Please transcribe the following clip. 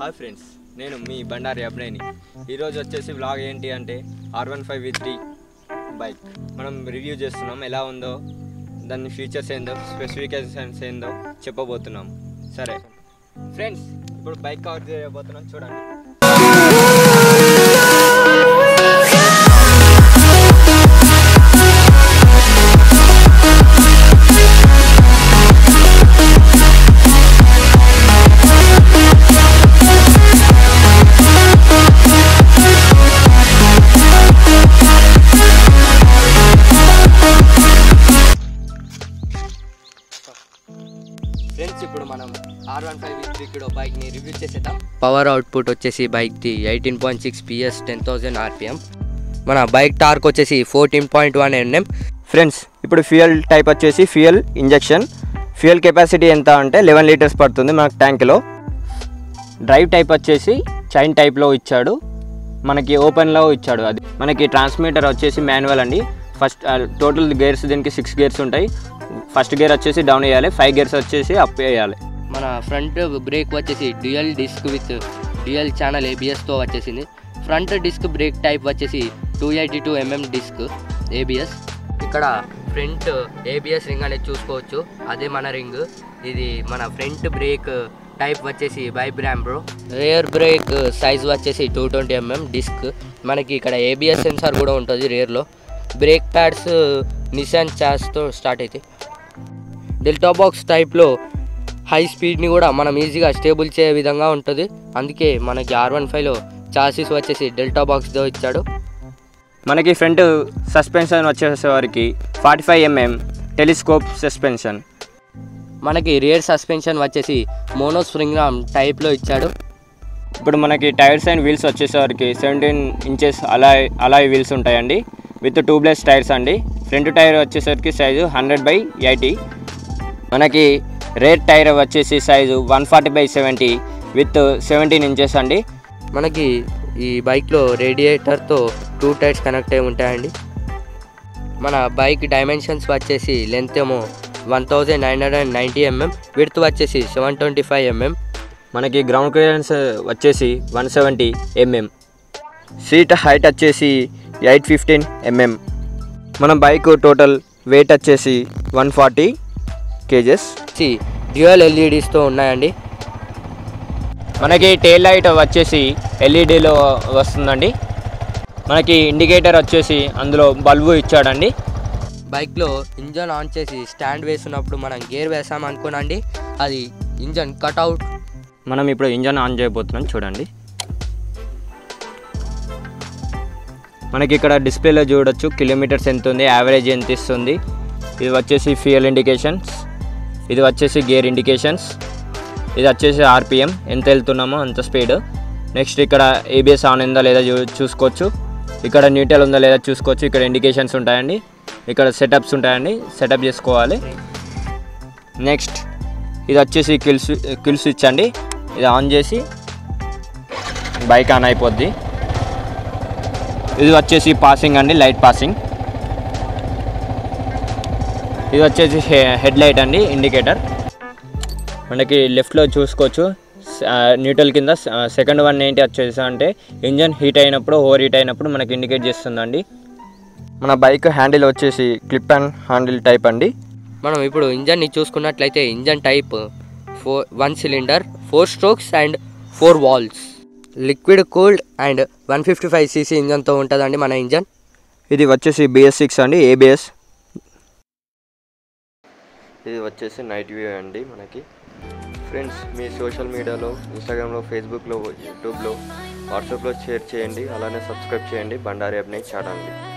hi friends నేను మీ బండారి అబ్నేని ఈరోజు వచ్చేసి వ్లాగ్ ఏంటి అంటే R one five V three bike మనం రివ్యూ చేస్తున్నాం ఎలా ఉందో దాని ఫీచర్స్ ఏందో స్పెసిఫికేషన్స్ ఏందో చెప్పబోతున్నాం సరే ఫ్రెండ్స్ ఇప్పుడు బైక్ కవర్ చేయబోతున్నాం చూడండి ఫ్రెండ్స్ ఇప్పుడు మనం R one five three kilo బైక్ని రివ్యూ చేసేద్దాం పవర్ అవుట్పుట్ వచ్చేసి బైక్ది eighteen point six PS ten thousand RPM మన బైక్ టార్క్ వచ్చేసి fourteen point one NM friends ఇప్పుడు ఫ్యూయల్ టైప్ వచ్చేసి ఫ్యూయల్ ఇంజెక్షన్ ఫ్యూయల్ కెపాసిటీ ఎంత అంటే లెవెన్ లీటర్స్ పడుతుంది మనకు ట్యాంక్లో డ్రైవ్ టైప్ వచ్చేసి చైన్ టైప్లో ఇచ్చాడు మనకి ఓపెన్లో ఇచ్చాడు అది మనకి ట్రాన్స్మిటర్ వచ్చేసి మాన్యువల్ అండి ఫస్ట్ టోటల్ గేర్స్ దీనికి సిక్స్ గేర్స్ ఉంటాయి ఫస్ట్ గేర్ వచ్చేసి డౌన్ వేయాలి ఫైవ్ గేర్స్ వచ్చేసి అప్ వేయాలి మన ఫ్రంట్ బ్రేక్ వచ్చేసి dual disc with dual channel ఏబిఎస్తో వచ్చేసింది ఫ్రంట్ డిస్క్ బ్రేక్ టైప్ వచ్చేసి two eighty two MM disc ABS ఇక్కడ ఫ్రంట్ ఏబిఎస్ రింగ్ అనేది చూసుకోవచ్చు అదే మన రింగ్ ఇది మన ఫ్రంట్ బ్రేక్ టైప్ వచ్చేసి బైబ్రామ్ బ్రో రేర్ బ్రేక్ సైజ్ వచ్చేసి టూ ట్వంటీ ఎంఎం డిస్క్ మనకి ఇక్కడ ఏబిఎస్ సెన్సార్ కూడా ఉంటుంది రేర్లో బ్రేక్ ప్యాడ్స్ నిసాన్ చాస్తో స్టార్ట్ అవుతాయి డెల్టా బాక్స్ టైప్లో హై స్పీడ్ని కూడా మనం ఈజీగా స్టేబుల్ చేయ విధంగా ఉంటుంది అందుకే మనకి ఆర్ వన్ ఫైవ్లో చాసిస్ వచ్చేసి డెల్టా బాక్స్తో ఇచ్చాడు మనకి ఫ్రంట్ సస్పెన్షన్ వచ్చేసరికి forty five MM telescope suspension మనకి రియర్ సస్పెన్షన్ వచ్చేసి మోనో స్ప్రింగ్ రామ్ టైప్లో ఇచ్చాడు ఇప్పుడు మనకి టైర్స్ అండ్ వీల్స్ వచ్చేసరికి seventeen inches alloy alloy wheels ఉంటాయండి విత్ ట్యూబ్లెస్ టైర్స్ అండి ఫ్రంట్ టైర్ వచ్చేసరికి సైజు హండ్రెడ్ బై ఎయిటీ మనకి రేర్ టైర్ వచ్చేసి size one forty by seventy with seventeen inches అండి మనకి ఈ బైక్లో రేడియేటర్తో టూ టైర్స్ కనెక్ట్ అయి ఉంటాయండి మన బైక్ డైమెన్షన్స్ వచ్చేసి లెంత్ ఏమో one thousand nine hundred and ninety MM width వచ్చేసి సెవెన్ ట్వంటీ ఫైవ్ ఎంఎం మనకి గ్రౌండ్ క్లియరెన్స్ వచ్చేసి one seventy MM seat height వచ్చేసి ఎయిట్ ఫిఫ్టీన్ ఎంఎం మన బైక్ టోటల్ వెయిట్ వచ్చేసి వన్ ఫార్టీ కేజెస్ సి dual ఎల్ఈడీస్తో ఉన్నాయండి మనకి టైల్ లైట్ వచ్చేసి ఎల్ఈడిలో వస్తుందండి మనకి ఇండికేటర్ వచ్చేసి అందులో బల్బు ఇచ్చాడండి బైక్లో ఇంజన్ ఆన్ చేసి స్టాండ్ వేస్తున్నప్పుడు మనం గేర్ వేసాం అనుకోనండి అది ఇంజన్ కట్అవుట్ మనం ఇప్పుడు ఇంజన్ ఆన్ చేయబోతున్నాం చూడండి మనకి ఇక్కడ డిస్ప్లేలో చూడొచ్చు కిలోమీటర్స్ ఎంత ఉంది యావరేజ్ ఎంత ఇస్తుంది ఇది వచ్చేసి ఫ్యూయల్ ఇండికేషన్స్ ఇది వచ్చేసి గేర్ ఇండికేషన్స్ ఇది వచ్చేసి ఆర్పిఎం ఎంత వెళ్తున్నామో అంత స్పీడ్ నెక్స్ట్ ఇక్కడ ఏబిఎస్ ఆన్ ఉందా లేదా చూ చూసుకోవచ్చు ఇక్కడ న్యూట్రల్ ఉందా లేదా చూసుకోవచ్చు ఇక్కడ ఇండికేషన్స్ ఉంటాయండి ఇక్కడ సెటప్స్ ఉంటాయండి సెటప్ చేసుకోవాలి నెక్స్ట్ ఇది వచ్చేసి కిల్ స్వి- కిల్ స్విచ్ అండి ఇది ఆన్ చేసి బైక్ ఆన్ అయిపోద్ది ఇది వచ్చేసి పాసింగ్ అండి లైట్ పాసింగ్ ఇది వచ్చేసి హెడ్ లైట్ అండి ఇండికేటర్ మనకి లెఫ్ట్లో చూసుకోవచ్చు న్యూట్రల్ కింద సెకండ్ వన్ ఏంటి వచ్చేసి అంటే ఇంజన్ హీట్ అయినప్పుడు ఓవర్ హీట్ అయినప్పుడు మనకి ఇండికేట్ చేస్తుందండి మన బైక్ హ్యాండిల్ వచ్చేసి క్లిప్ అండ్ హ్యాండిల్ టైప్ అండి మనం ఇప్పుడు ఇంజన్ని చూసుకున్నట్లయితే engine type four one cylinder four strokes and four valves liquid cooled and one fifty five CC ఇంజన్తో ఉంటుందండి మన ఇంజన్ ఇది వచ్చేసి బిఎస్ సిక్స్ అండి ఏబిఎస్ ఇది వచ్చేసి నైట్ వ్యూ అండి మనకి ఫ్రెండ్స్ మీ సోషల్ మీడియాలో ఇన్స్టాగ్రామ్లో ఫేస్బుక్లో యూట్యూబ్లో వాట్సాప్లో షేర్ చేయండి అలానే సబ్స్క్రైబ్ చేయండి బండారి అభినయ్ ఛానల్ని